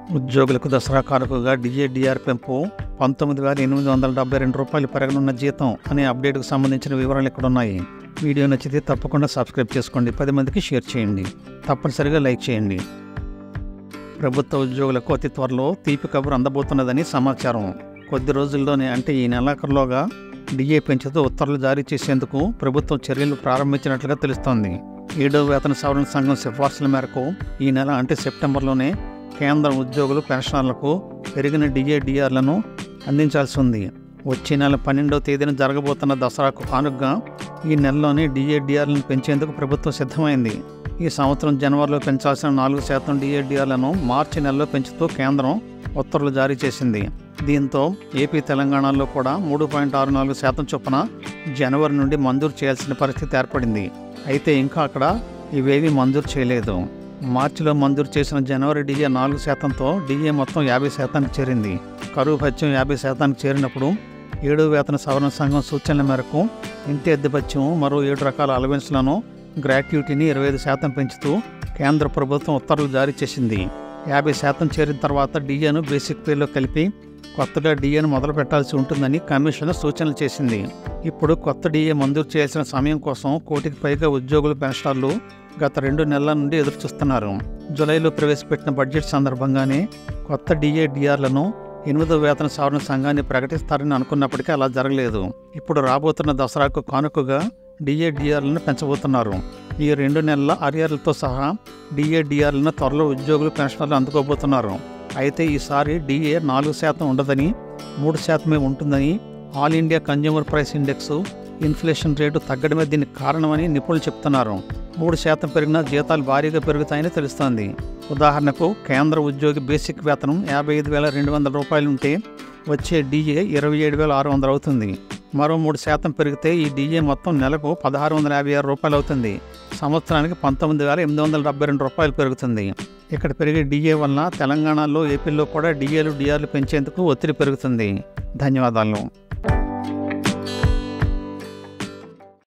ఉద్యోగులకు దసరా కానుకగా DA DR పెంపు పంతొమ్మిది వేల ఎనిమిది వందల డెబ్బై రెండు రూపాయలు పెరగనున్న జీతం అనే అప్డేట్కు సంబంధించిన వివరాలు ఇక్కడ ఉన్నాయి వీడియో నచ్చితే తప్పకుండా సబ్స్క్రైబ్ చేసుకోండి పది మందికి షేర్ చేయండి తప్పనిసరిగా లైక్ చేయండి ప్రభుత్వ ఉద్యోగులకు అతి త్వరలో తీపి కబురు అందబోతున్నదని సమాచారం కొద్ది రోజుల్లోనే అంటే ఈ నెలాఖరులోగా డిఏ పెంచుతూ ఉత్తర్వులు జారీ చేసేందుకు ప్రభుత్వం చర్యలు ప్రారంభించినట్లుగా తెలుస్తోంది ఏడో వేతన సవరణ సంఘం సిఫార్సుల మేరకు ఈ నెల అంటే సెప్టెంబర్లోనే కేంద్ర ఉద్యోగులు పెన్షనర్లకు పెరిగిన డిఏ డిఆర్లను అందించాల్సి ఉంది వచ్చే నెల పన్నెండవ తేదీన జరగబోతున్న దసరాకు కానుకగా ఈ నెలలోనే డిఏ డిఆర్లను పెంచేందుకు ప్రభుత్వం సిద్ధమైంది ఈ సంవత్సరం జనవరిలో పెంచాల్సిన నాలుగు శాతం డిఏ డిఆర్లను మార్చి నెలలో పెంచుతూ కేంద్రం ఉత్తర్వులు జారీ చేసింది దీంతో ఏపీ తెలంగాణలో కూడా మూడు పాయింట్ ఆరు నాలుగు శాతం చొప్పున జనవరి నుండి మంజూరు చేయాల్సిన పరిస్థితి ఏర్పడింది అయితే ఇంకా అక్కడ ఇవేవీ మంజూరు చేయలేదు మార్చిలో మంజూరు చేసిన జనవరి డిఏ నాలుగు శాతంతో డిఏ మొత్తం యాభై శాతానికి చేరింది కరువు భత్యం యాభై శాతానికి చేరినప్పుడు ఏడు వేతన సవరణ సంఘం సూచనల మేరకు ఇంటి అద్దె భత్యం మరో ఏడు రకాల అలవెన్స్లను గ్రాట్యుటీని ఇరవై ఐదు శాతం పెంచుతూ కేంద్ర ప్రభుత్వం ఉత్తర్వులు జారీ చేసింది యాభై శాతం చేరిన తర్వాత డిఏను బేసిక్ పేలో కలిపి కొత్తగా డిఏను మొదలు పెట్టాల్సి ఉంటుందని కమిషన్ సూచనలు చేసింది ఇప్పుడు కొత్త డిఏ మంజూరు చేయాల్సిన సమయం కోసం కోటికి పైగా ఉద్యోగులు పెన్షనర్లు గత రెండు నెలల నుండి ఎదురుచూస్తున్నారు జూలైలో ప్రవేశపెట్టిన బడ్జెట్ సందర్భంగానే కొత్త డిఏ డిఆర్లను ఎనిమిదో వేతన సవరణ సంఘాన్ని ప్రకటిస్తారని అనుకున్నప్పటికీ అలా జరగలేదు ఇప్పుడు రాబోతున్న దసరాకు కానుకగా డిఏ డిఆర్లను పెంచబోతున్నారు ఈ రెండు నెలల అరియర్లతో సహా డిఏ డిఆర్లను త్వరలో ఉద్యోగులు పెన్షనర్లు అందుకోబోతున్నారు అయితే ఈసారి డిఏ నాలుగు శాతం ఉండదని మూడు శాతమే ఉంటుందని all India consumer price index inflation rate తగ్గడమే దీనికి కారణమని నిపుణులు చెప్తున్నారు మూడు శాతం పెరిగినా జీతాలు భారీగా పెరుగుతాయని తెలుస్తోంది ఉదాహరణకు కేంద్ర ఉద్యోగి బేసిక్ వేతనం యాభై ఐదు వేల రెండు వందల రూపాయలు ఉంటే వచ్చే డిఏ ఇరవై ఏడు వేల ఆరు వందలు అవుతుంది మరో మూడు శాతం పెరిగితే ఈ డిఏ మొత్తం నెలకు పదహారు వందల యాభై ఆరు రూపాయలు అవుతుంది సంవత్సరానికి పంతొమ్మిది వేల ఎనిమిది వందల డెబ్బై రెండు రూపాయలు పెరుగుతుంది ఇక్కడ పెరిగే డిఏ వలన తెలంగాణలో ఏపీలో కూడా డిఏలు డిఆర్లు పెంచేందుకు ఒత్తిడి పెరుగుతుంది ధన్యవాదాలు